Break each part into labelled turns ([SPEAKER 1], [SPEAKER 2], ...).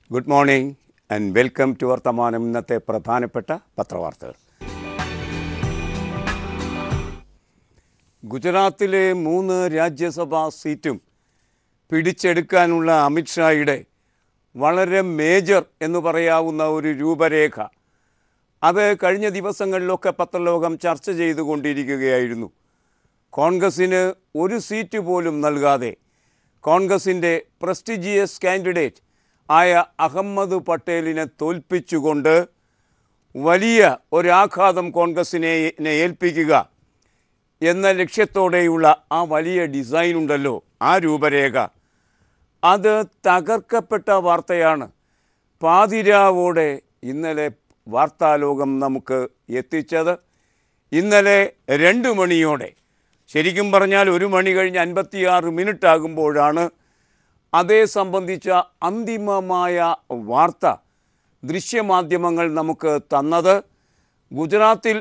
[SPEAKER 1] good morning and welcome to Varthamanam ഇന്നത്തെ പ്രധാനപ്പെട്ട പത്രവാർത്തകൾ ഗുജറാത്തിലെ മൂന്ന് രാജ്യസഭാ സീറ്റും പിടിച്ചെടുക്കാനുള്ള അമിത്ഷായുടെ വളരെ മേജർ എന്ന് പറയാവുന്ന ഒരു രൂപരേഖ അത് കഴിഞ്ഞ ദിവസങ്ങളിലൊക്കെ പത്രലോകം ചർച്ച ചെയ്തുകൊണ്ടിരിക്കുകയായിരുന്നു കോൺഗ്രസിന് ഒരു സീറ്റ് പോലും നൽകാതെ കോൺഗ്രസിൻ്റെ പ്രസ്റ്റിജിയസ് കാൻഡിഡേറ്റ് ആയ അഹമ്മദ് പട്ടേലിനെ തോൽപ്പിച്ചുകൊണ്ട് വലിയ ഒരാഘാതം കോൺഗ്രസിനെ നെ ഏൽപ്പിക്കുക എന്ന ലക്ഷ്യത്തോടെയുള്ള ആ വലിയ ഡിസൈൻ ഉണ്ടല്ലോ ആ രൂപരേഖ അത് തകർക്കപ്പെട്ട വാർത്തയാണ് പാതിരാവോടെ ഇന്നലെ വാർത്താലോകം നമുക്ക് എത്തിച്ചത് ഇന്നലെ രണ്ട് മണിയോടെ ശരിക്കും പറഞ്ഞാൽ ഒരു മണി കഴിഞ്ഞ് അൻപത്തിയാറ് മിനിറ്റ് ആകുമ്പോഴാണ് അതേ സംബന്ധിച്ച അന്തിമമായ വാർത്ത ദൃശ്യമാധ്യമങ്ങൾ നമുക്ക് തന്നത് ഗുജറാത്തിൽ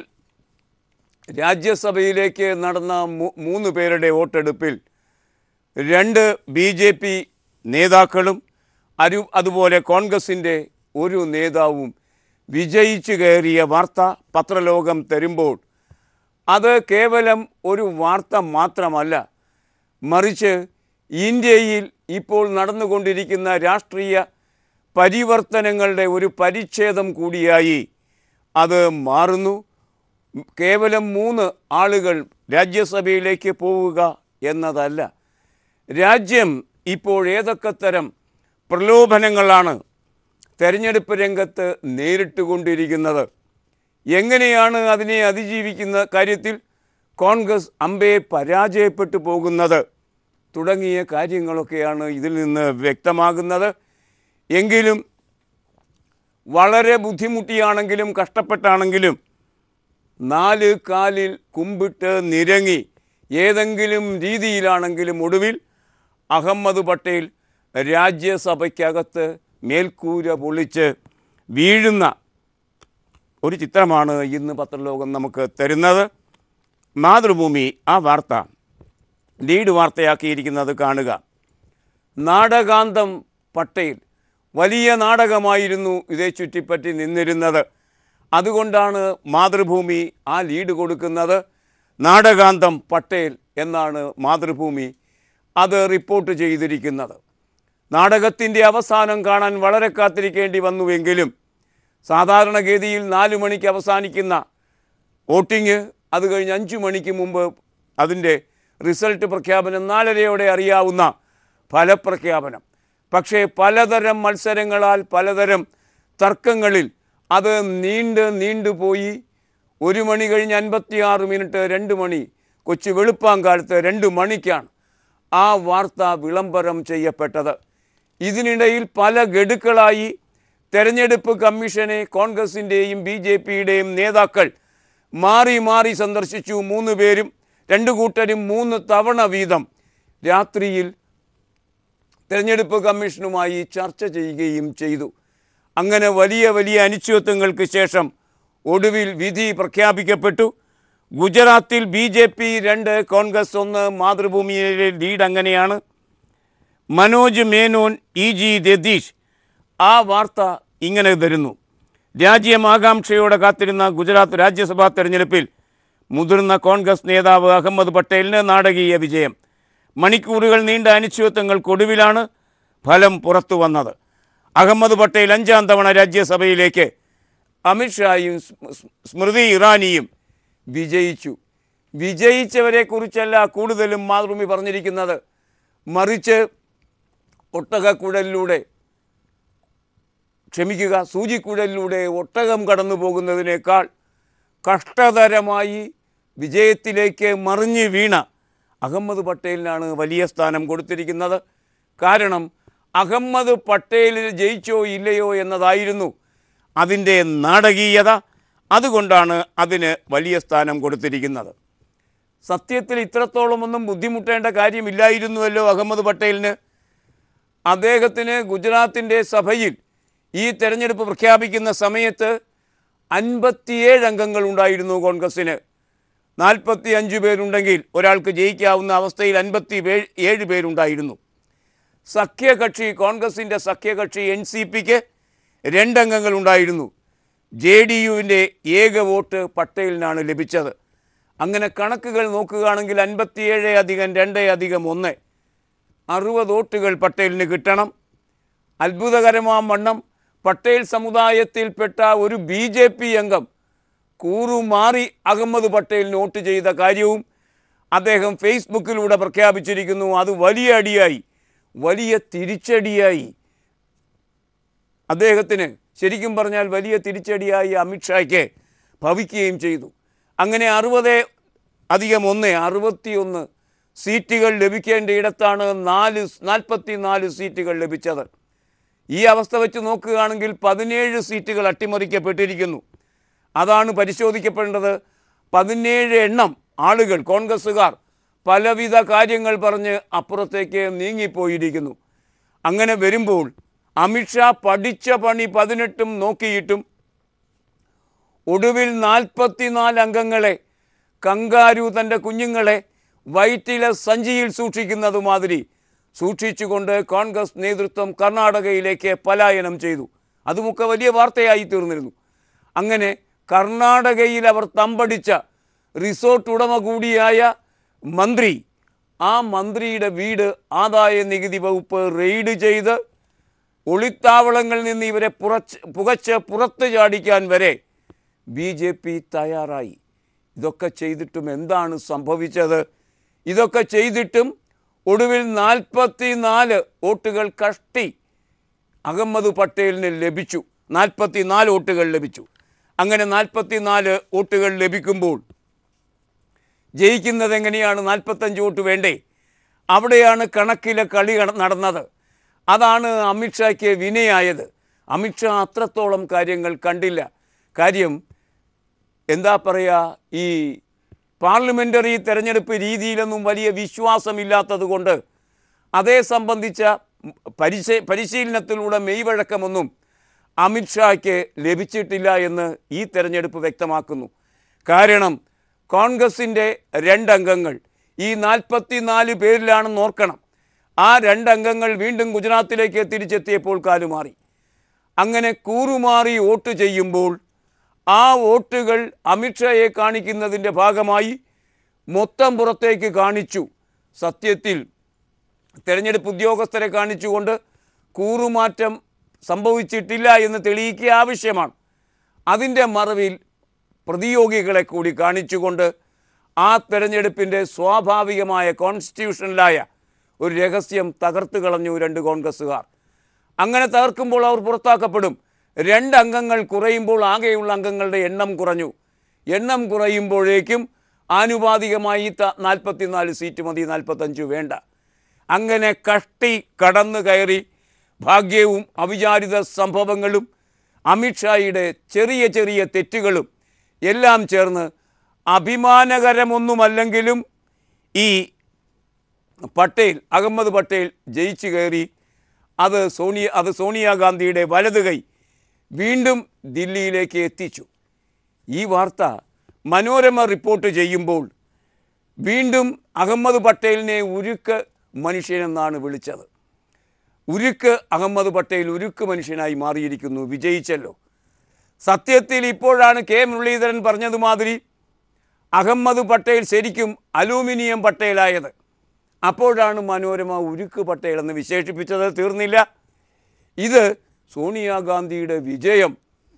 [SPEAKER 1] രാജ്യസഭയിലേക്ക് നടന്ന മൂ- മൂന്ന് പേരുടെ വോട്ടെടുപ്പിൽ രണ്ട് ബി ജെ പി നേതാക്കളും അരു അതുപോലെ കോൺഗ്രസിൻ്റെ ഒരു നേതാവും വിജയിച്ചു കയറിയ വാർത്ത പത്രലോകം തരുമ്പോൾ അത് കേവലം ഒരു വാർത്ത മാത്രമല്ല മറിച്ച് ഇന്ത്യയിൽ ഇപ്പോൾ നടന്നുകൊണ്ടിരിക്കുന്ന രാഷ്ട്രീയ പരിവർത്തനങ്ങളുടെ ഒരു പരിച്ഛേദം കൂടിയായി അത് മാറുന്നു കേവലം മൂന്ന് ആളുകൾ രാജ്യസഭയിലേക്ക് പോവുക എന്നതല്ല രാജ്യം ഇപ്പോൾ ഏതൊക്കെ തരം പ്രലോഭനങ്ങളാണ് തെരഞ്ഞെടുപ്പ് രംഗത്ത് നേരിട്ടുകൊണ്ടിരിക്കുന്നത് എങ്ങനെയാണ് അതിനെ അതിജീവിക്കുന്ന കാര്യത്തിൽ കോൺഗ്രസ് അമ്പയെ പരാജയപ്പെട്ടു പോകുന്നത് തുടങ്ങിയ കാര്യങ്ങളൊക്കെയാണ് ഇതിൽ നിന്ന് വ്യക്തമാകുന്നത് എങ്കിലും വളരെ ബുദ്ധിമുട്ടിയാണെങ്കിലും കഷ്ടപ്പെട്ടാണെങ്കിലും നാല് കാലിൽ കുമ്പിട്ട് നിരങ്ങി ഏതെങ്കിലും രീതിയിലാണെങ്കിലും ഒടുവിൽ അഹമ്മദ് പട്ടേൽ രാജ്യസഭയ്ക്കകത്ത് മേൽക്കൂര പൊളിച്ച് വീഴുന്ന ഒരു ചിത്രമാണ് ഇന്ന് പത്രലോകം നമുക്ക് തരുന്നത് മാതൃഭൂമി ആ വാർത്ത ലീഡ് വാർത്തയാക്കിയിരിക്കുന്നത് കാണുക നാടകാന്തം പട്ടേൽ വലിയ നാടകമായിരുന്നു ഇതേ ചുറ്റിപ്പറ്റി നിന്നിരുന്നത് അതുകൊണ്ടാണ് മാതൃഭൂമി ആ ലീഡ് കൊടുക്കുന്നത് നാടകാന്തം പട്ടേൽ എന്നാണ് മാതൃഭൂമി അത് റിപ്പോർട്ട് ചെയ്തിരിക്കുന്നത് നാടകത്തിൻ്റെ അവസാനം കാണാൻ വളരെ കാത്തിരിക്കേണ്ടി വന്നുവെങ്കിലും സാധാരണഗതിയിൽ നാല് മണിക്ക് അവസാനിക്കുന്ന വോട്ടിങ് അത് കഴിഞ്ഞ് അഞ്ച് മണിക്ക് മുമ്പ് അതിൻ്റെ റിസൾട്ട് പ്രഖ്യാപനം നാലരയോടെ അറിയാവുന്ന ഫലപ്രഖ്യാപനം പക്ഷേ പലതരം മത്സരങ്ങളാൽ പലതരം തർക്കങ്ങളിൽ അത് നീണ്ട് നീണ്ടുപോയി ഒരു മണി കഴിഞ്ഞ് അൻപത്തിയാറ് മിനിറ്റ് രണ്ട് മണി കൊച്ചു വെളുപ്പാങ്കാലത്ത് രണ്ട് മണിക്കാണ് ആ വാർത്ത വിളംബരം ചെയ്യപ്പെട്ടത് ഇതിനിടയിൽ പല ഗഡുക്കളായി തെരഞ്ഞെടുപ്പ് കമ്മീഷനെ കോൺഗ്രസിൻ്റെയും ബി ജെ പിയുടെയും നേതാക്കൾ മാറി മാറി സന്ദർശിച്ചു മൂന്ന് പേരും രണ്ടു കൂട്ടരും മൂന്ന് തവണ വീതം രാത്രിയിൽ തെരഞ്ഞെടുപ്പ് കമ്മീഷനുമായി ചർച്ച ചെയ്യുകയും ചെയ്തു അങ്ങനെ വലിയ വലിയ അനിശ്ചിതത്വങ്ങൾക്ക് ശേഷം ഒടുവിൽ വിധി പ്രഖ്യാപിക്കപ്പെട്ടു ഗുജറാത്തിൽ ബി ജെ പി രണ്ട് കോൺഗ്രസ് ഒന്ന് മാതൃഭൂമിയിലെ ലീഡ് അങ്ങനെയാണ് മനോജ് മേനോൻ ഇ ജി രതീഷ് ആ വാർത്ത ഇങ്ങനെ തരുന്നു രാജ്യം ആകാംക്ഷയോടെ കാത്തിരുന്ന ഗുജറാത്ത് രാജ്യസഭാ തെരഞ്ഞെടുപ്പിൽ മുതിർന്ന കോൺഗ്രസ് നേതാവ് അഹമ്മദ് പട്ടേലിന് നാടകീയ വിജയം മണിക്കൂറുകൾ നീണ്ട അനിശ്ചിതത്വങ്ങൾക്കൊടുവിലാണ് ഫലം പുറത്തു വന്നത് അഹമ്മദ് പട്ടേൽ അഞ്ചാം തവണ രാജ്യസഭയിലേക്ക് അമിത്ഷായും സ്മ- സ്മ- സ്മൃതി ഇറാനിയും വിജയിച്ചു വിജയിച്ചവരെക്കുറിച്ചല്ല കൂടുതലും മാതൃഭൂമി പറഞ്ഞിരിക്കുന്നത് മറിച്ച് ഒട്ടകക്കുഴലിലൂടെ ക്ഷമിക്കുക സൂചിക്കുഴലിലൂടെ ഒട്ടകം കടന്നു പോകുന്നതിനേക്കാൾ കഷ്ടതരമായി വിജയത്തിലേക്ക് മറിഞ്ഞു വീണ അഹമ്മദ് പട്ടേലിനാണ് വലിയ സ്ഥാനം കൊടുത്തിരിക്കുന്നത് കാരണം അഹമ്മദ് പട്ടേലിന് ജയിച്ചോ ഇല്ലയോ എന്നതായിരുന്നു അതിൻ്റെ നാടകീയത അതുകൊണ്ടാണ് അതിന് വലിയ സ്ഥാനം കൊടുത്തിരിക്കുന്നത് സത്യത്തിൽ ഇത്രത്തോളമൊന്നും ബുദ്ധിമുട്ടേണ്ട കാര്യമില്ലായിരുന്നുവല്ലോ അഹമ്മദ് പട്ടേലിന് അദ്ദേഹത്തിന് ഗുജറാത്തിൻ്റെ സഭയിൽ ഈ തെരഞ്ഞെടുപ്പ് പ്രഖ്യാപിക്കുന്ന സമയത്ത് അൻപത്തിയേഴ് അംഗങ്ങൾ ഉണ്ടായിരുന്നു കോൺഗ്രസ്സിന് നാൽപ്പത്തി അഞ്ച് പേരുണ്ടെങ്കിൽ ഒരാൾക്ക് ജയിക്കാവുന്ന അവസ്ഥയിൽ അൻപത്തി ഏഴ് പേരുണ്ടായിരുന്നു സഖ്യകക്ഷി കോൺഗ്രസിൻ്റെ സഖ്യകക്ഷി എൻ സി പിക്ക് രണ്ടംഗങ്ങൾ ഉണ്ടായിരുന്നു ജെ ഡി യുവിൻ്റെ ഏക വോട്ട് പട്ടേലിനാണ് ലഭിച്ചത് അങ്ങനെ കണക്കുകൾ നോക്കുകയാണെങ്കിൽ അൻപത്തിയേഴ് അധികം രണ്ട് അധികം ഒന്ന് അറുപത് വോട്ടുകൾ പട്ടേലിന് കിട്ടണം അത്ഭുതകരമാം വണ്ണം പട്ടേൽ സമുദായത്തിൽപ്പെട്ട ഒരു ബി ജെ പി അംഗം കൂറുമാറി അഹമ്മദ് പട്ടേലിന് വോട്ട് ചെയ്ത കാര്യവും അദ്ദേഹം ഫേസ്ബുക്കിലൂടെ പ്രഖ്യാപിച്ചിരിക്കുന്നു അത് വലിയ അടിയായി വലിയ തിരിച്ചടിയായി അദ്ദേഹത്തിന് ശരിക്കും പറഞ്ഞാൽ വലിയ തിരിച്ചടിയായി അമിത്ഷായ്ക്ക് ഭവിക്കുകയും ചെയ്തു അങ്ങനെ അറുപത് അധികം ഒന്ന് അറുപത്തിയൊന്ന് സീറ്റുകൾ ലഭിക്കേണ്ട ഇടത്താണ് നാല് നാൽപ്പത്തി നാല് സീറ്റുകൾ ലഭിച്ചത് ഈ അവസ്ഥ വെച്ച് നോക്കുകയാണെങ്കിൽ പതിനേഴ് സീറ്റുകൾ അട്ടിമറിക്കപ്പെട്ടിരിക്കുന്നു അതാണ് പരിശോധിക്കപ്പെടേണ്ടത് പതിനേഴ് എണ്ണം ആളുകൾ കോൺഗ്രസ്സുകാർ പലവിധ കാര്യങ്ങൾ പറഞ്ഞ് അപ്പുറത്തേക്ക് നീങ്ങിപ്പോയിരിക്കുന്നു അങ്ങനെ വരുമ്പോൾ അമിത്ഷാ പഠിച്ച പണി പതിനെട്ടും നോക്കിയിട്ടും ഒടുവിൽ നാൽപ്പത്തിനാല് അംഗങ്ങളെ കങ്കാരു തൻ്റെ കുഞ്ഞുങ്ങളെ വയറ്റിലെ സഞ്ചിയിൽ സൂക്ഷിക്കുന്നത് മാതിരി സൂക്ഷിച്ചുകൊണ്ട് കോൺഗ്രസ് നേതൃത്വം കർണാടകയിലേക്ക് പലായനം ചെയ്തു അതുമൊക്കെ വലിയ വാർത്തയായി തീർന്നിരുന്നു അങ്ങനെ കർണാടകയിൽ അവർ തമ്പടിച്ച റിസോർട്ട് ഉടമ കൂടിയായ മന്ത്രി ആ മന്ത്രിയുടെ വീട് ആദായ നികുതി വകുപ്പ് റെയ്ഡ് ചെയ്ത് ഒളിത്താവളങ്ങളിൽ നിന്ന് ഇവരെ പുറച്ച് പുകച്ച് പുറത്ത് ചാടിക്കാൻ വരെ ബി ജെ പി തയ്യാറായി ഇതൊക്കെ ചെയ്തിട്ടും എന്താണ് സംഭവിച്ചത് ഇതൊക്കെ ചെയ്തിട്ടും ഒടുവിൽ നാൽപ്പത്തി നാല് വോട്ടുകൾ കഷ്ടി അഹമ്മദ് പട്ടേലിന് ലഭിച്ചു നാൽപ്പത്തി നാല് വോട്ടുകൾ ലഭിച്ചു അങ്ങനെ നാൽപ്പത്തി നാല് വോട്ടുകൾ ലഭിക്കുമ്പോൾ ജയിക്കുന്നത് എങ്ങനെയാണ് നാൽപ്പത്തഞ്ച് വോട്ട് വേണ്ടേ അവിടെയാണ് കണക്കിലെ കളി കട- നടന്നത് അതാണ് അമിത്ഷായ്ക്ക് വിനയായത് അമിത്ഷാ അത്രത്തോളം കാര്യങ്ങൾ കണ്ടില്ല കാര്യം എന്താ പറയുക ഈ പാർലമെൻ്ററി തെരഞ്ഞെടുപ്പ് രീതിയിലൊന്നും വലിയ വിശ്വാസമില്ലാത്തത് കൊണ്ട് അതേ സംബന്ധിച്ച പരിശീ പരിശീലനത്തിലൂടെ മെയ്വഴക്കമൊന്നും അമിത്ഷായ്ക്ക് ലഭിച്ചിട്ടില്ല എന്ന് ഈ തെരഞ്ഞെടുപ്പ് വ്യക്തമാക്കുന്നു കാരണം കോൺഗ്രസിൻ്റെ രണ്ടംഗങ്ങൾ ഈ നാൽപ്പത്തിനാല് പേരിലാണെന്ന് ഓർക്കണം ആ രണ്ടംഗങ്ങൾ വീണ്ടും ഗുജറാത്തിലേക്ക് തിരിച്ചെത്തിയപ്പോൾ കാലുമാറി അങ്ങനെ കൂറുമാറി വോട്ട് ചെയ്യുമ്പോൾ ആ വോട്ടുകൾ അമിത്ഷായെ കാണിക്കുന്നതിൻ്റെ ഭാഗമായി മൊത്തം പുറത്തേക്ക് കാണിച്ചു സത്യത്തിൽ തെരഞ്ഞെടുപ്പ് ഉദ്യോഗസ്ഥരെ കാണിച്ചുകൊണ്ട് കൂറുമാറ്റം സംഭവിച്ചിട്ടില്ല എന്ന് തെളിയിക്കുക ആവശ്യമാണ് അതിൻ്റെ മറവിൽ പ്രതിയോഗികളെ കൂടി കാണിച്ചുകൊണ്ട് ആ തെരഞ്ഞെടുപ്പിൻ്റെ സ്വാഭാവികമായ കോൺസ്റ്റിറ്റ്യൂഷണലായ ഒരു രഹസ്യം തകർത്ത് കളഞ്ഞു രണ്ട് കോൺഗ്രസ്സുകാർ അങ്ങനെ തകർക്കുമ്പോൾ അവർ പുറത്താക്കപ്പെടും രണ്ട് അംഗങ്ങൾ കുറയുമ്പോൾ ആകെയുള്ള അംഗങ്ങളുടെ എണ്ണം കുറഞ്ഞു എണ്ണം കുറയുമ്പോഴേക്കും ആനുപാതികമായി ത നാൽപ്പത്തിനാല് സീറ്റ് മതി നാൽപ്പത്തഞ്ച് വേണ്ട അങ്ങനെ കഷ്ടി കടന്നു കയറി ഭാഗ്യവും അവിചാരിത സംഭവങ്ങളും അമിത്ഷായുടെ ചെറിയ ചെറിയ തെറ്റുകളും എല്ലാം ചേർന്ന് അഭിമാനകരമൊന്നുമല്ലെങ്കിലും ഈ പട്ടേൽ അഹമ്മദ് പട്ടേൽ ജയിച്ചു കയറി അത് സോണിയ അത് സോണിയാഗാന്ധിയുടെ വലത് കൈ വീണ്ടും ദില്ലിയിലേക്ക് എത്തിച്ചു ഈ വാർത്ത മനോരമ റിപ്പോർട്ട് ചെയ്യുമ്പോൾ വീണ്ടും അഹമ്മദ് പട്ടേലിനെ ഉരുക്ക് മനുഷ്യനെന്നാണ് വിളിച്ചത് ഉരുക്ക് അഹമ്മദ് പട്ടേൽ ഉരുക്ക് മനുഷ്യനായി മാറിയിരിക്കുന്നു വിജയിച്ചല്ലോ സത്യത്തിൽ ഇപ്പോഴാണ് കെ മുരളീധരൻ പറഞ്ഞതുമാതിരി അഹമ്മദ് പട്ടേൽ ശരിക്കും അലൂമിനിയം പട്ടേലായത് അപ്പോഴാണ് മനോരമ ഉരുക്ക് പട്ടേൽ എന്ന് വിശേഷിപ്പിച്ചത് തീർന്നില്ല ഇത് സോണിയാഗാന്ധിയുടെ വിജയം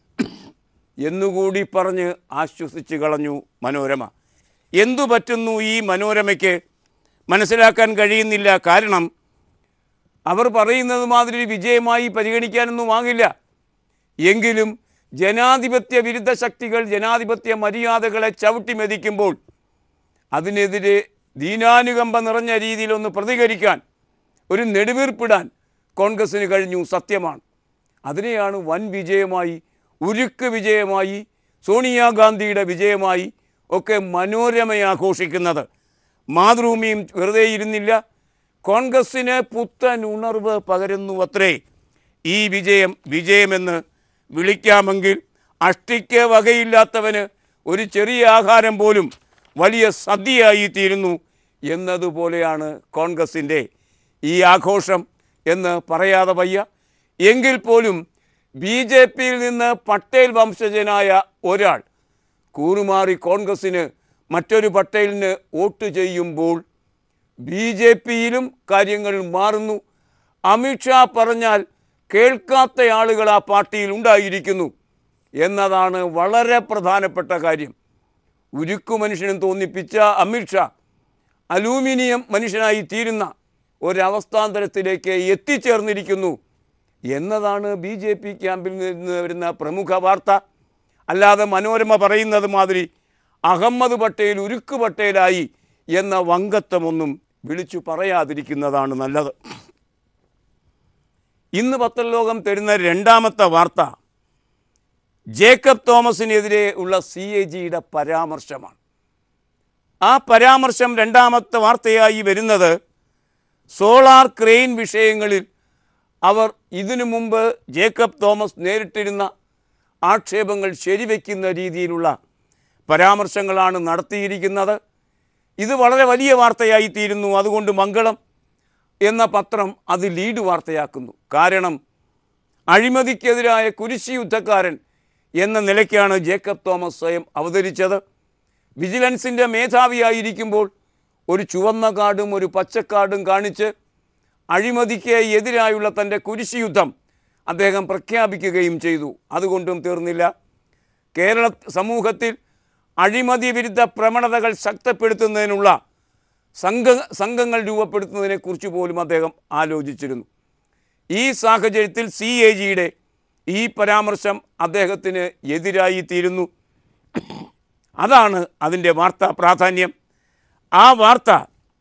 [SPEAKER 1] എന്നുകൂടി പറഞ്ഞ് ആശ്വസിച്ച് കളഞ്ഞു മനോരമ എന്തു പറ്റുന്നു ഈ മനോരമയ്ക്ക് മനസ്സിലാക്കാൻ കഴിയുന്നില്ല കാരണം അവർ പറയുന്നത് മാതിരി വിജയമായി പരിഗണിക്കാനൊന്നും ആകില്ല എങ്കിലും ജനാധിപത്യ വിരുദ്ധ ശക്തികൾ ജനാധിപത്യ മര്യാദകളെ ചവിട്ടി മെതിക്കുമ്പോൾ അതിനെതിരെ ദീനാനുകമ്പ നിറഞ്ഞ രീതിയിലൊന്ന് പ്രതികരിക്കാൻ ഒരു നെടുവീർപ്പിടാൻ കോൺഗ്രസ്സിന് കഴിഞ്ഞു സത്യമാണ് അതിനെയാണ് വൻ വിജയമായി ഉരുക്ക് വിജയമായി സോണിയാഗാന്ധിയുടെ വിജയമായി ഒക്കെ മനോരമ ആഘോഷിക്കുന്നത് മാതൃഭൂമിയും വെറുതെ ഇരുന്നില്ല കോൺഗ്രസ്സിന് പുത്തൻ ഉണർവ് പകരുന്നു അത്രേ ഈ വിജയം വിജയമെന്ന് വിളിക്കാമെങ്കിൽ അഷ്ടിക്ക് വകയില്ലാത്തവന് ഒരു ചെറിയ ആഹാരം പോലും വലിയ സദ്യയായി തീരുന്നു എന്നതുപോലെയാണ് കോൺഗ്രസിൻ്റെ ഈ ആഘോഷം എന്ന് പറയാതെ വയ്യ എങ്കിൽ പോലും ബി ജെ പിയിൽ നിന്ന് പട്ടേൽ വംശജനായ ഒരാൾ കൂറുമാറി കോൺഗ്രസ്സിന് മറ്റൊരു പട്ടേലിന് വോട്ട് ചെയ്യുമ്പോൾ ബി ജെ പിയിലും കാര്യങ്ങൾ മാറുന്നു അമിത്ഷാ പറഞ്ഞാൽ കേൾക്കാത്ത ആളുകൾ ആ പാർട്ടിയിൽ ഉണ്ടായിരിക്കുന്നു എന്നതാണ് വളരെ പ്രധാനപ്പെട്ട കാര്യം ഉരുക്കു മനുഷ്യനും തോന്നിപ്പിച്ച അമിത്ഷാ അലൂമിനിയം മനുഷ്യനായി തീരുന്ന ഒരവസ്ഥാന്തരത്തിലേക്ക് എത്തിച്ചേർന്നിരിക്കുന്നു എന്നതാണ് ബി ജെ പി ക്യാമ്പിൽ നിന്ന് വരുന്ന പ്രമുഖ വാർത്ത അല്ലാതെ മനോരമ പറയുന്നത് മാതിരി അഹമ്മദ് പട്ടേൽ ഉരുക്ക് പട്ടേലായി എന്ന വങ്കത്വമൊന്നും വിളിച്ചു പറയാതിരിക്കുന്നതാണ് നല്ലത് ഇന്ന് പത്രലോകം തരുന്ന രണ്ടാമത്തെ വാർത്ത ജേക്കബ് തോമസിനെതിരെ ഉള്ള സി എ ജിയുടെ പരാമർശമാണ് ആ പരാമർശം രണ്ടാമത്തെ വാർത്തയായി വരുന്നത് സോളാർ ക്രെയിൻ വിഷയങ്ങളിൽ അവർ ഇതിനു മുമ്പ് ജേക്കബ് തോമസ് നേരിട്ടിരുന്ന ആക്ഷേപങ്ങൾ ശരിവെക്കുന്ന രീതിയിലുള്ള പരാമർശങ്ങളാണ് നടത്തിയിരിക്കുന്നത് ഇത് വളരെ വലിയ വാർത്തയായി തീരുന്നു അതുകൊണ്ട് മംഗളം എന്ന പത്രം അത് ലീഡ് വാർത്തയാക്കുന്നു കാരണം അഴിമതിക്കെതിരായ കുരിശി യുദ്ധക്കാരൻ എന്ന നിലയ്ക്കാണ് ജേക്കബ് തോമസ് സ്വയം അവതരിച്ചത് വിജിലൻസിൻ്റെ മേധാവിയായിരിക്കുമ്പോൾ ഒരു ചുവന്ന കാർഡും ഒരു പച്ചക്കാർഡും കാണിച്ച് അഴിമതിക്ക് എതിരായുള്ള തൻ്റെ കുരിശി യുദ്ധം അദ്ദേഹം പ്രഖ്യാപിക്കുകയും ചെയ്തു അതുകൊണ്ടും തീർന്നില്ല കേരള സമൂഹത്തിൽ അഴിമതി വിരുദ്ധ പ്രവണതകൾ ശക്തപ്പെടുത്തുന്നതിനുള്ള സംഘ സംഘങ്ങൾ രൂപപ്പെടുത്തുന്നതിനെക്കുറിച്ച് പോലും അദ്ദേഹം ആലോചിച്ചിരുന്നു ഈ സാഹചര്യത്തിൽ സി എ ജിയുടെ ഈ പരാമർശം അദ്ദേഹത്തിന് എതിരായി തീരുന്നു അതാണ് അതിൻ്റെ വാർത്താ പ്രാധാന്യം ആ വാർത്ത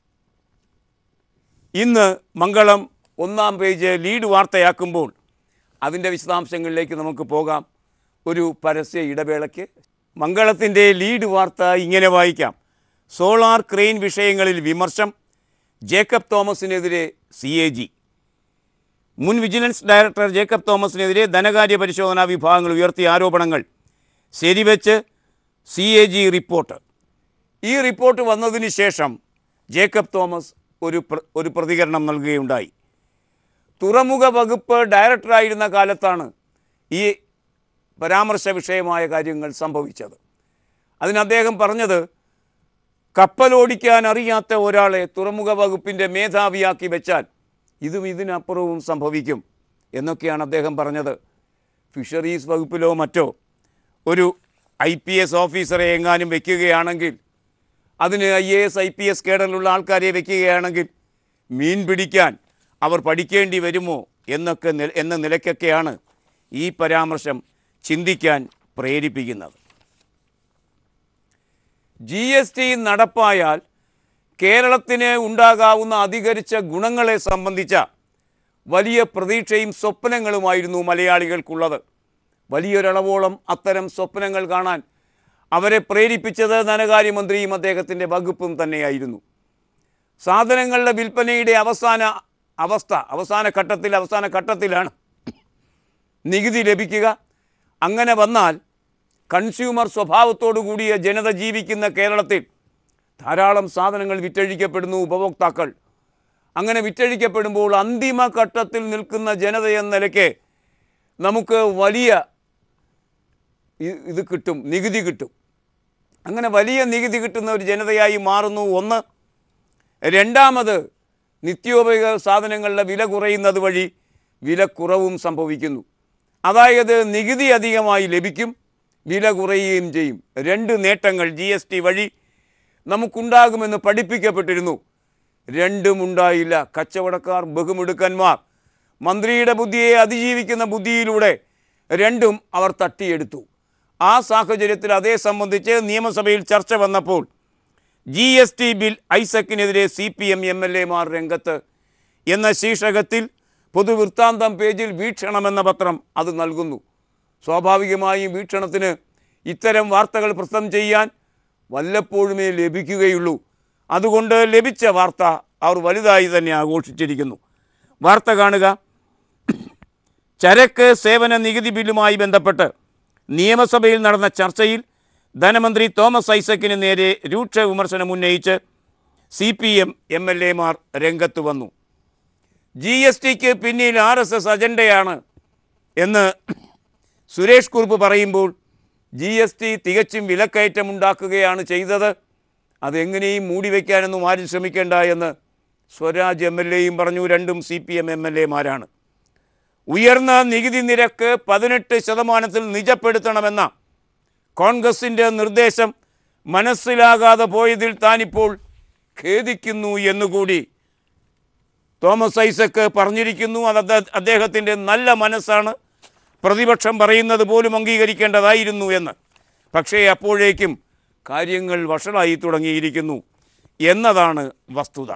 [SPEAKER 1] ഇന്ന് മംഗളം ഒന്നാം പേജ് ലീഡ് വാർത്തയാക്കുമ്പോൾ അതിൻ്റെ വിശദാംശങ്ങളിലേക്ക് നമുക്ക് പോകാം ഒരു പരസ്യ ഇടവേളയ്ക്ക് മംഗളത്തിൻ്റെ ലീഡ് വാർത്ത ഇങ്ങനെ വായിക്കാം സോളാർ ക്രെയിൻ വിഷയങ്ങളിൽ വിമർശം ജേക്കബ് തോമസിനെതിരെ സി എ ജി മുൻ വിജിലൻസ് ഡയറക്ടർ ജേക്കബ് തോമസിനെതിരെ ധനകാര്യ പരിശോധനാ വിഭാഗങ്ങൾ ഉയർത്തിയ ആരോപണങ്ങൾ ശരിവെച്ച് സി എ ജി റിപ്പോർട്ട് ഈ റിപ്പോർട്ട് വന്നതിന് ശേഷം ജേക്കബ് തോമസ് ഒരു പ്ര- ഒരു പ്രതികരണം നൽകുകയുണ്ടായി തുറമുഖ വകുപ്പ് ഡയറക്ടറായിരുന്ന കാലത്താണ് ഈ പരാമർശ വിഷയമായ കാര്യങ്ങൾ സംഭവിച്ചത് അതിന് അദ്ദേഹം പറഞ്ഞത് കപ്പലോടിക്കാൻ അറിയാത്ത ഒരാളെ തുറമുഖ വകുപ്പിൻ്റെ മേധാവിയാക്കി വെച്ചാൽ ഇതും ഇതിനപ്പുറവും സംഭവിക്കും എന്നൊക്കെയാണ് അദ്ദേഹം പറഞ്ഞത് ഫിഷറീസ് വകുപ്പിലോ മറ്റോ ഒരു ഐ പി എസ് ഓഫീസറെ എങ്ങാനും വെക്കുകയാണെങ്കിൽ അതിന് I A S I P S കേഡറിലുള്ള ആൾക്കാരെ വെക്കുകയാണെങ്കിൽ മീൻ പിടിക്കാൻ അവർ പഠിക്കേണ്ടി വരുമോ എന്നൊക്കെ നി- എന്ന നിലയ്ക്കൊക്കെയാണ് ഈ പരാമർശം ചിന്തിക്കാൻ പ്രേരിപ്പിക്കുന്നത് ജി എസ് ടി നടപ്പായാൽ കേരളത്തിന് ഉണ്ടാകാവുന്ന അധികരിച്ച ഗുണങ്ങളെ സംബന്ധിച്ച വലിയ പ്രതീക്ഷയും സ്വപ്നങ്ങളുമായിരുന്നു മലയാളികൾക്കുള്ളത് വലിയൊരളവോളം അത്തരം സ്വപ്നങ്ങൾ കാണാൻ അവരെ പ്രേരിപ്പിച്ചത് ധനകാര്യമന്ത്രിയും അദ്ദേഹത്തിൻ്റെ വകുപ്പും തന്നെയായിരുന്നു സാധനങ്ങളുടെ വിൽപ്പനയുടെ അവസാന അവസ്ഥ അവസാന ഘട്ടത്തിൽ അവസാന ഘട്ടത്തിലാണ് നികുതി ലഭിക്കുക അങ്ങനെ വന്നാൽ കൺസ്യൂമർ സ്വഭാവത്തോടു കൂടിയ ജനത ജീവിക്കുന്ന കേരളത്തിൽ ധാരാളം സാധനങ്ങൾ വിറ്റഴിക്കപ്പെടുന്നു ഉപഭോക്താക്കൾ അങ്ങനെ വിറ്റഴിക്കപ്പെടുമ്പോൾ അന്തിമ ഘട്ടത്തിൽ നിൽക്കുന്ന ജനത എന്ന നിലയ്ക്ക് നമുക്ക് വലിയ ഇ- ഇത് കിട്ടും നികുതി കിട്ടും അങ്ങനെ വലിയ നികുതി കിട്ടുന്ന ഒരു ജനതയായി മാറുന്നു ഒന്ന് രണ്ടാമത് നിത്യോപയോഗ സാധനങ്ങളുടെ വില കുറയുന്നത് വഴി വിലക്കുറവും സംഭവിക്കുന്നു അതായത് നികുതി അധികമായി ലഭിക്കും വില കുറയുകയും ചെയ്യും രണ്ട് നേട്ടങ്ങൾ ജി എസ് ടി വഴി നമുക്കുണ്ടാകുമെന്ന് പഠിപ്പിക്കപ്പെട്ടിരുന്നു രണ്ടും ഉണ്ടായില്ല കച്ചവടക്കാർ ബഹുമിടുക്കന്മാർ മന്ത്രിയുടെ ബുദ്ധിയെ അതിജീവിക്കുന്ന ബുദ്ധിയിലൂടെ രണ്ടും അവർ തട്ടിയെടുത്തു ആ സാഹചര്യത്തിൽ അതേ സംബന്ധിച്ച് നിയമസഭയിൽ ചർച്ച വന്നപ്പോൾ ജി എസ് ടി ബിൽ ഐസക്കിനെതിരെ C P M M L എമാർ രംഗത്ത് എന്ന ശീർഷകത്തിൽ പൊതുവൃത്താന്തം പേജിൽ വീക്ഷണമെന്ന പത്രം അത് നൽകുന്നു സ്വാഭാവികമായും വീക്ഷണത്തിന് ഇത്തരം വാർത്തകൾ പ്രസ്തം ചെയ്യാൻ വല്ലപ്പോഴുമേ ലഭിക്കുകയുള്ളൂ അതുകൊണ്ട് ലഭിച്ച വാർത്ത അവർ വലുതായി തന്നെ ആഘോഷിച്ചിരിക്കുന്നു വാർത്ത കാണുക ചരക്ക് സേവന നികുതി ബില്ലുമായി ബന്ധപ്പെട്ട് നിയമസഭയിൽ നടന്ന ചർച്ചയിൽ ധനമന്ത്രി തോമസ് ഐസക്കിന് നേരെ രൂക്ഷ വിമർശനം ഉന്നയിച്ച് C P M M L എമാർ രംഗത്ത് വന്നു ജി എസ് ടിക്ക് പിന്നിൽ ആർ എസ് എസ് അജണ്ടയാണ് എന്ന് സുരേഷ് കുറുപ്പ് പറയുമ്പോൾ ജി എസ് ടി തികച്ചും വിലക്കയറ്റമുണ്ടാക്കുകയാണ് ചെയ്തത് അതെങ്ങനെയും മൂടി വയ്ക്കാനൊന്നും ആരും ശ്രമിക്കേണ്ട എന്ന് സ്വരാജ് എം എൽ എയും പറഞ്ഞു രണ്ടും C P M M L എമാരാണ് ഉയർന്ന നികുതി നിരക്ക് പതിനെട്ട് ശതമാനത്തിൽ നിജപ്പെടുത്തണമെന്ന കോൺഗ്രസിൻ്റെ നിർദ്ദേശം മനസ്സിലാകാതെ പോയതിൽ താനിപ്പോൾ ഖേദിക്കുന്നു എന്നുകൂടി തോമസ് ഐസക്ക് പറഞ്ഞിരിക്കുന്നു അത് അദ്ദേഹ- അദ്ദേഹത്തിൻ്റെ നല്ല മനസ്സാണ് പ്രതിപക്ഷം പറയുന്നത് പോലും അംഗീകരിക്കേണ്ടതായിരുന്നു എന്ന് പക്ഷേ അപ്പോഴേക്കും കാര്യങ്ങൾ വഷളായി തുടങ്ങിയിരിക്കുന്നു എന്നതാണ് വസ്തുത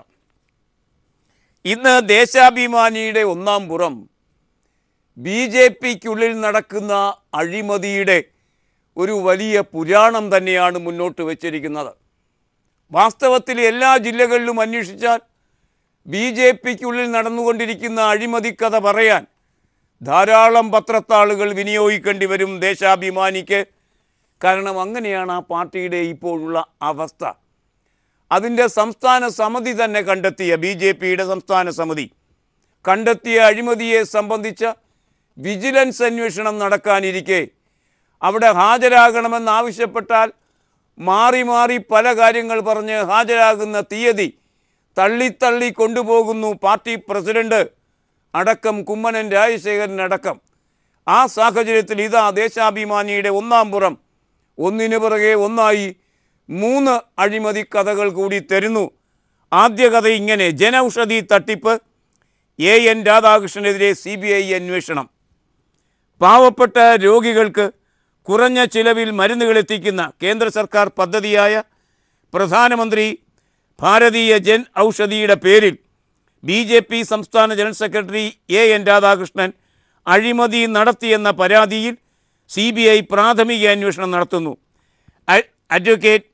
[SPEAKER 1] ഇന്ന് ദേശാഭിമാനിയുടെ ഒന്നാം പുറം ബി ജെ പിക്കുള്ളിൽ നടക്കുന്ന അഴിമതിയുടെ ഒരു വലിയ പുരാണം തന്നെയാണ് മുന്നോട്ട് വച്ചിരിക്കുന്നത് വാസ്തവത്തിൽ എല്ലാ ജില്ലകളിലും അന്വേഷിച്ചാൽ ബി ജെ പിക്കുള്ളിൽ നടന്നുകൊണ്ടിരിക്കുന്ന അഴിമതി കഥ പറയാൻ ധാരാളം പത്രത്താളുകൾ വിനിയോഗിക്കേണ്ടി വരും ദേശാഭിമാനിക്ക് കാരണം അങ്ങനെയാണ് ആ പാർട്ടിയുടെ ഇപ്പോഴുള്ള അവസ്ഥ അതിൻ്റെ സംസ്ഥാന സമിതി തന്നെ കണ്ടെത്തിയ ബി ജെ പിയുടെ സംസ്ഥാന സമിതി കണ്ടെത്തിയ അഴിമതിയെ സംബന്ധിച്ച വിജിലൻസ് അന്വേഷണം നടക്കാനിരിക്കെ അവിടെ ഹാജരാകണമെന്നാവശ്യപ്പെട്ടാൽ മാറി മാറി പല കാര്യങ്ങൾ പറഞ്ഞ് ഹാജരാകുന്ന തീയതി തള്ളിത്തള്ളി കൊണ്ടുപോകുന്നു പാർട്ടി പ്രസിഡന്റ് അടക്കം കുമ്മനൻ രാജശേഖരൻ അടക്കം ആ സാഹചര്യത്തിൽ ഇതാ ദേശാഭിമാനിയുടെ ഒന്നാം പുറം ഒന്നിനു പുറകെ ഒന്നായി മൂന്ന് അഴിമതി കഥകൾ കൂടി തരുന്നു ആദ്യ കഥ ഇങ്ങനെ ജനൌഷധി തട്ടിപ്പ് എ എൻ രാധാകൃഷ്ണനെതിരെ സി ബി ഐ അന്വേഷണം പാവപ്പെട്ട രോഗികൾക്ക് കുറഞ്ഞ ചിലവിൽ മരുന്നുകൾ എത്തിക്കുന്ന കേന്ദ്ര സർക്കാർ പദ്ധതിയായ പ്രധാനമന്ത്രി ഭാരതീയ ജൻ ഔഷധിയുടെ പേരിൽ ബി ജെ പി സംസ്ഥാന general secretary A N Radhakrishnan അഴിമതി നടത്തിയെന്ന പരാതിയിൽ സി ബി ഐ പ്രാഥമിക അന്വേഷണം നടത്തുന്നു അ- advocate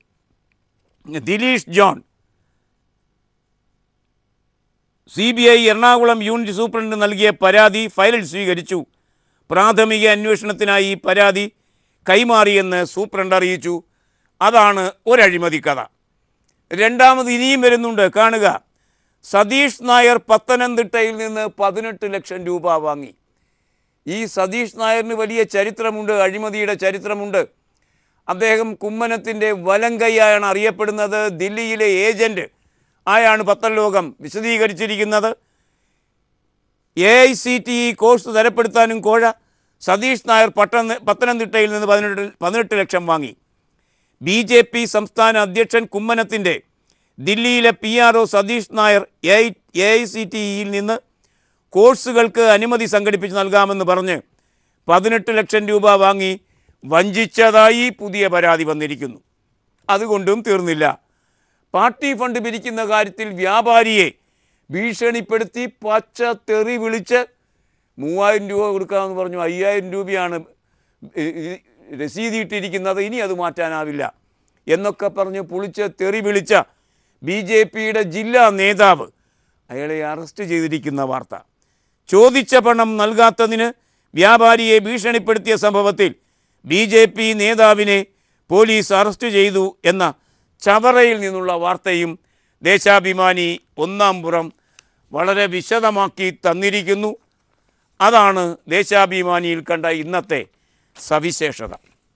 [SPEAKER 1] Dileesh John C B I Ernakulam unit superintendent നൽകിയ പരാതി ഫയലിൽ സ്വീകരിച്ചു പ്രാഥമിക അന്വേഷണത്തിനായി ഈ പരാതി കൈമാറിയെന്ന് സൂപ്രണ്ട് അറിയിച്ചു അതാണ് ഒരഴിമതി കഥ രണ്ടാമത് ഇനിയും വരുന്നുണ്ട് കാണുക സതീഷ് നായർ പത്തനംതിട്ടയിൽ നിന്ന് പതിനെട്ട് ലക്ഷം രൂപ വാങ്ങി ഈ സതീഷ് നായറിന് വലിയ ചരിത്രമുണ്ട് അഴിമതിയുടെ ചരിത്രമുണ്ട് അദ്ദേഹം കുമ്മനത്തിൻ്റെ വലം കൈയായാണ് അറിയപ്പെടുന്നത് ദില്ലിയിലെ ഏജൻറ്റ് ആയാണ് പത്തലോകം വിശദീകരിച്ചിരിക്കുന്നത് A I C T E course തരപ്പെടുത്താനും കോഴ സതീഷ് നായർ പട്ടണ പത്തനംതിട്ടയിൽ നിന്ന് പതിനെട്ട് പതിനെട്ട് ലക്ഷം വാങ്ങി ബി ജെ പി സംസ്ഥാന അധ്യക്ഷൻ കുമ്മനത്തിൻ്റെ ദില്ലിയിലെ P R O Satheesh Nair A I C T ഇയിൽ നിന്ന് കോഴ്സുകൾക്ക് അനുമതി സംഘടിപ്പിച്ച് നൽകാമെന്ന് പറഞ്ഞ് പതിനെട്ട് ലക്ഷം രൂപ വാങ്ങി വഞ്ചിച്ചതായി പുതിയ പരാതി വന്നിരിക്കുന്നു അതുകൊണ്ടും തീർന്നില്ല പാർട്ടി ഫണ്ട് പിരിക്കുന്ന കാര്യത്തിൽ വ്യാപാരിയെ ഭീഷണിപ്പെടുത്തി പച്ച തെറി വിളിച്ച് മൂവായിരം രൂപ കൊടുക്കാമെന്ന് പറഞ്ഞു അയ്യായിരം രൂപയാണ് ഈ- ഈ രസീതിയിട്ടിരിക്കുന്നത് ഇനി അത് മാറ്റാനാവില്ല എന്നൊക്കെ പറഞ്ഞ് പുളിച്ച് തെറി വിളിച്ച ബി ജെ പിയുടെ ജില്ലാ നേതാവ് അയാളെ അറസ്റ്റ് ചെയ്തിരിക്കുന്ന വാർത്ത ചോദിച്ച പണം നൽകാത്തതിന് വ്യാപാരിയെ ഭീഷണിപ്പെടുത്തിയ സംഭവത്തിൽ ബി ജെ പി നേതാവിനെ പോലീസ് അറസ്റ്റ് ചെയ്തു എന്ന ചവറയിൽ നിന്നുള്ള വാർത്തയും ദേശാഭിമാനി ഒന്നാം പുറം വളരെ വിശദമാക്കി തന്നിരിക്കുന്നു അതാണ് ദേശാഭിമാനിയിൽ കണ്ട ഇന്നത്തെ സവിശേഷത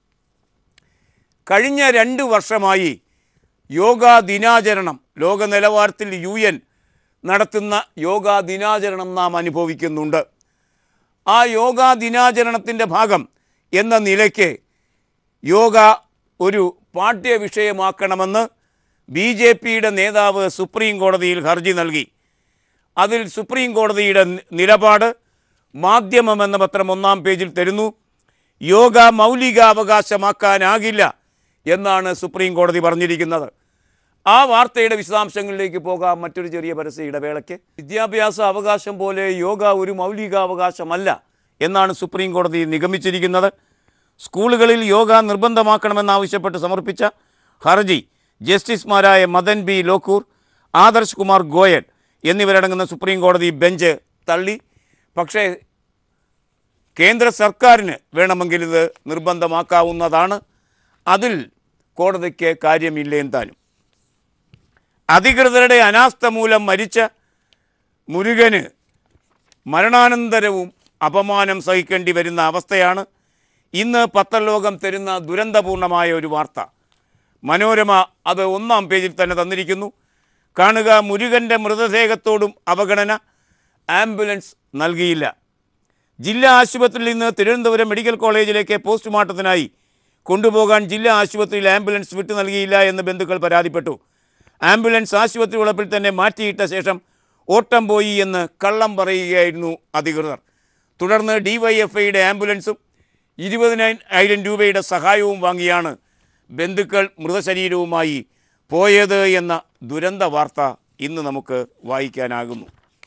[SPEAKER 1] കഴിഞ്ഞ രണ്ട് വർഷമായി യോഗാ ദിനാചരണം ലോക നിലവാരത്തിൽ യു എൻ നടത്തുന്ന യോഗാ ദിനാചരണം നാം അനുഭവിക്കുന്നുണ്ട് ആ യോഗാ ദിനാചരണത്തിൻ്റെ ഭാഗം എന്ന നിലയ്ക്ക് യോഗ ഒരു പാഠ്യ വിഷയമാക്കണമെന്ന് ബി ജെ പിയുടെ നേതാവ് സുപ്രീം കോടതിയിൽ ഹർജി നൽകി അതിൽ സുപ്രീം കോടതിയുടെ നി- നിലപാട് മാധ്യമം എന്ന പത്രം ഒന്നാം പേജിൽ തരുന്നു യോഗ മൗലികാവകാശമാക്കാനാകില്ല എന്നാണ് സുപ്രീം കോടതി പറഞ്ഞിരിക്കുന്നത് ആ വാർത്തയുടെ വിശദാംശങ്ങളിലേക്ക് പോകാം മറ്റൊരു ചെറിയ പരസ്യ ഇടവേളയ്ക്ക് വിദ്യാഭ്യാസ അവകാശം പോലെ യോഗ ഒരു മൗലികാവകാശമല്ല എന്നാണ് സുപ്രീം കോടതി നിഗമിച്ചിരിക്കുന്നത് സ്കൂളുകളിൽ യോഗ നിർബന്ധമാക്കണമെന്നാവശ്യപ്പെട്ട് സമർപ്പിച്ച ഹർജി ജസ്റ്റിസുമാരായ മദൻ ബി ലോക്കൂർ ആദർശ് കുമാർ ഗോയൽ എന്നിവരടങ്ങുന്ന സുപ്രീം കോടതി ബെഞ്ച് തള്ളി പക്ഷേ കേന്ദ്ര സർക്കാരിന് വേണമെങ്കിൽ ഇത് നിർബന്ധമാക്കാവുന്നതാണ് അതിൽ കോടതിക്ക് കാര്യമില്ലേം താനും അധികൃതരുടെ അനാസ്ഥ മൂലം മരിച്ച മുരുകന് മരണാനന്തരവും അപമാനം സഹിക്കേണ്ടി വരുന്ന അവസ്ഥയാണ് ഇന്ന് പത്രലോകം തരുന്ന ദുരന്തപൂർണമായ ഒരു വാർത്ത മനോരമ അത് ഒന്നാം പേജിൽ തന്നെ തന്നിരിക്കുന്നു കാണുക മുരുകൻ്റെ മൃതദേഹത്തോടും അവഗണന ആംബുലൻസ് നൽകിയില്ല ജില്ലാ ആശുപത്രിയിൽ നിന്ന് തിരുവനന്തപുരം മെഡിക്കൽ കോളേജിലേക്ക് പോസ്റ്റ്മോർട്ടത്തിനായി കൊണ്ടുപോകാൻ ജില്ലാ ആശുപത്രിയിൽ ആംബുലൻസ് വിട്ടു നൽകിയില്ല എന്ന് ബന്ധുക്കൾ പരാതിപ്പെട്ടു ആംബുലൻസ് ആശുപത്രി വളപ്പിൽ തന്നെ മാറ്റിയിട്ട ശേഷം ഓട്ടം പോയി എന്ന് കള്ളം പറയുകയായിരുന്നു അധികൃതർ തുടർന്ന് ഡിവൈഎഫ്ഐയുടെ ആംബുലൻസും ഇരുപതിനായിരം രൂപയുടെ സഹായവും വാങ്ങിയാണ് ബന്ധുക്കൾ മൃതശരീരവുമായി പോയത് എന്ന ദുരന്ത വാർത്ത ഇന്ന് നമുക്ക് വായിക്കാനാകുന്നു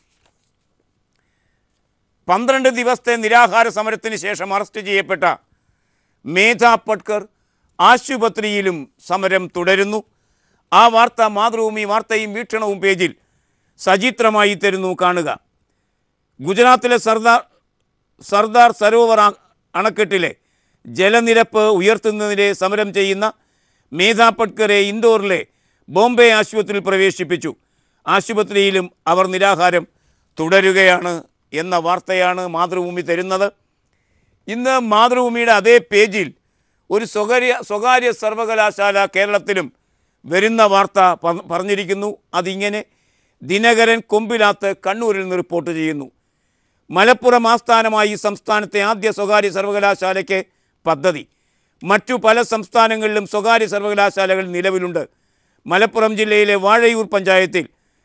[SPEAKER 1] പന്ത്രണ്ട് ദിവസത്തെ നിരാഹാര സമരത്തിന് ശേഷം അറസ്റ്റ് ചെയ്യപ്പെട്ട മേധ പട്കർ ആശുപത്രിയിലും സമരം തുടരുന്നു ആ വാർത്ത മാതൃഭൂമി വാർത്തയും വീക്ഷണവും പേജിൽ സചിത്രമായി തരുന്നു കാണുക ഗുജറാത്തിലെ സർദാർ സർദാർ സരോവർ അ- അണക്കെട്ടിലെ ജലനിരപ്പ് ഉയർത്തുന്നതിനെ സമരം ചെയ്യുന്ന മേധ പട്കറെ ഇൻഡോറിലെ ബോംബെ ആശുപത്രിയിൽ പ്രവേശിപ്പിച്ചു ആശുപത്രിയിലും അവർ നിരാഹാരം തുടരുകയാണ് എന്ന വാർത്തയാണ് മാതൃഭൂമി തരുന്നത് ഇന്ന് മാതൃഭൂമിയുടെ അതേ പേജിൽ ഒരു സ്വകാര്യ സ്വകാര്യ സർവകലാശാല കേരളത്തിലും വരുന്ന വാർത്ത പ- പറഞ്ഞിരിക്കുന്നു അതിങ്ങനെ ദിനകരൻ കൊമ്പിലാത്ത് കണ്ണൂരിൽ നിന്ന് റിപ്പോർട്ട് ചെയ്യുന്നു മലപ്പുറം ആസ്ഥാനമായി സംസ്ഥാനത്തെ ആദ്യ സ്വകാര്യ സർവകലാശാലയ്ക്ക് പദ്ധതി മറ്റു പല സംസ്ഥാനങ്ങളിലും സ്വകാര്യ സർവകലാശാലകൾ നിലവിലുണ്ട് മലപ്പുറം ജില്ലയിലെ വാഴയൂർ പഞ്ചായത്തിൽ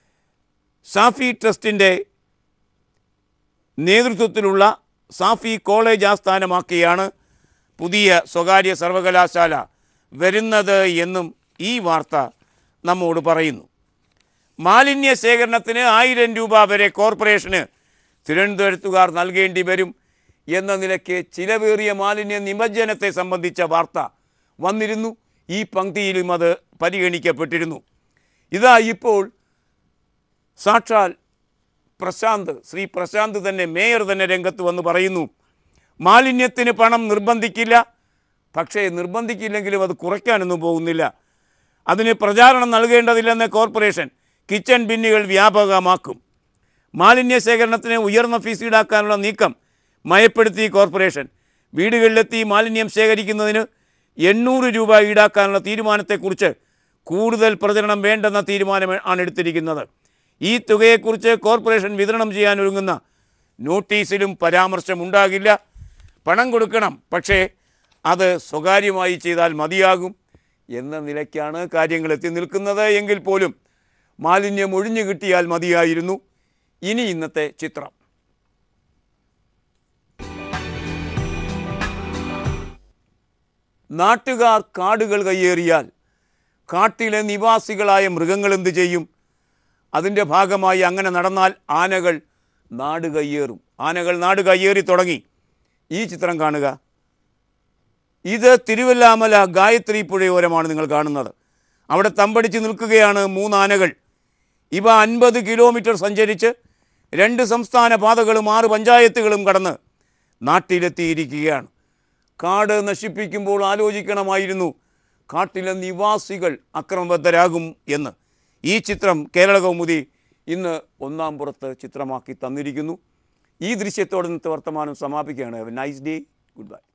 [SPEAKER 1] സാഫി ട്രസ്റ്റിൻ്റെ നേതൃത്വത്തിലുള്ള സാഫി കോളേജ് ആസ്ഥാനമാക്കിയാണ് പുതിയ സ്വകാര്യ സർവകലാശാല വരുന്നത് എന്നും ഈ വാർത്ത നമ്മോട് പറയുന്നു മാലിന്യ ശേഖരണത്തിന് ആയിരം രൂപ വരെ കോർപ്പറേഷന് തിരുവനന്തപുരത്തുകാർ നൽകേണ്ടി വരും എന്ന നിലയ്ക്ക് ചിലവേറിയ മാലിന്യ നിമജ്ജനത്തെ സംബന്ധിച്ച വാർത്ത വന്നിരുന്നു ഈ പങ്ക്തിയിലും അത് പരിഗണിക്കപ്പെട്ടിരുന്നു ഇതാ ഇപ്പോൾ സാക്ഷാൽ പ്രശാന്ത് ശ്രീ പ്രശാന്ത് തന്നെ മേയർ തന്നെ രംഗത്ത് വന്ന് പറയുന്നു മാലിന്യത്തിന് പണം നിർബന്ധിക്കില്ല പക്ഷേ നിർബന്ധിക്കില്ലെങ്കിലും അത് കുറയ്ക്കാനൊന്നും പോകുന്നില്ല അതിന് പ്രചാരണം നൽകേണ്ടതില്ലെന്ന് കോർപ്പറേഷൻ കിച്ചൺ ബിന്നുകൾ വ്യാപകമാക്കും മാലിന്യ ശേഖരണത്തിന് ഉയർന്ന ഫീസ് ഈടാക്കാനുള്ള നീക്കം മയപ്പെടുത്തി കോർപ്പറേഷൻ വീടുകളിലെത്തി മാലിന്യം ശേഖരിക്കുന്നതിന് എണ്ണൂറ് രൂപ ഈടാക്കാനുള്ള തീരുമാനത്തെക്കുറിച്ച് കൂടുതൽ പ്രചരണം വേണ്ടെന്ന തീരുമാനം ആണ് എടുത്തിരിക്കുന്നത് ഈ തുകയെക്കുറിച്ച് കോർപ്പറേഷൻ വിതരണം ചെയ്യാൻ ഒരുങ്ങുന്ന നോട്ടീസിലും പരാമർശമുണ്ടാകില്ല പണം കൊടുക്കണം പക്ഷേ അത് സ്വകാര്യമായി ചെയ്താൽ മതിയാകും എന്ന നിലയ്ക്കാണ് കാര്യങ്ങൾ എത്തി നിൽക്കുന്നത് എങ്കിൽ പോലും മാലിന്യം ഒഴിഞ്ഞു കിട്ടിയാൽ മതിയായിരുന്നു ഇനി ഇന്നത്തെ ചിത്രം നാട്ടുകാർ കാടുകൾ കയ്യേറിയാൽ കാട്ടിലെ നിവാസികളായ മൃഗങ്ങൾ എന്ത് ചെയ്യും അതിൻ്റെ ഭാഗമായി അങ്ങനെ നടന്നാൽ ആനകൾ നാട് കയ്യേറും ആനകൾ നാട് കയ്യേറി തുടങ്ങി ഈ ചിത്രം കാണുക ഇത് തിരുവല്ലാമല ഗായത്രി പുഴയോരമാണ് നിങ്ങൾ കാണുന്നത് അവിടെ തമ്പടിച്ച് നിൽക്കുകയാണ് മൂന്നാനകൾ ഇവ അൻപത് കിലോമീറ്റർ സഞ്ചരിച്ച് രണ്ട് സംസ്ഥാന പാതകളും ആറ് പഞ്ചായത്തുകളും കടന്ന് നാട്ടിലെത്തിയിരിക്കുകയാണ് കാട് നശിപ്പിക്കുമ്പോൾ ആലോചിക്കണമായിരുന്നു കാട്ടിലെ നിവാസികൾ അക്രമബദ്ധരാകും എന്ന് ഈ ചിത്രം കേരള കൗമുദി ഇന്ന് ഒന്നാം പുറത്ത് ചിത്രമാക്കി തന്നിരിക്കുന്നു ഈ ദൃശ്യത്തോടെ ഇന്നത്തെ വർത്തമാനം സമാപിക്കുകയാണ് നൈസ് ഡേ ഗുഡ് ബൈ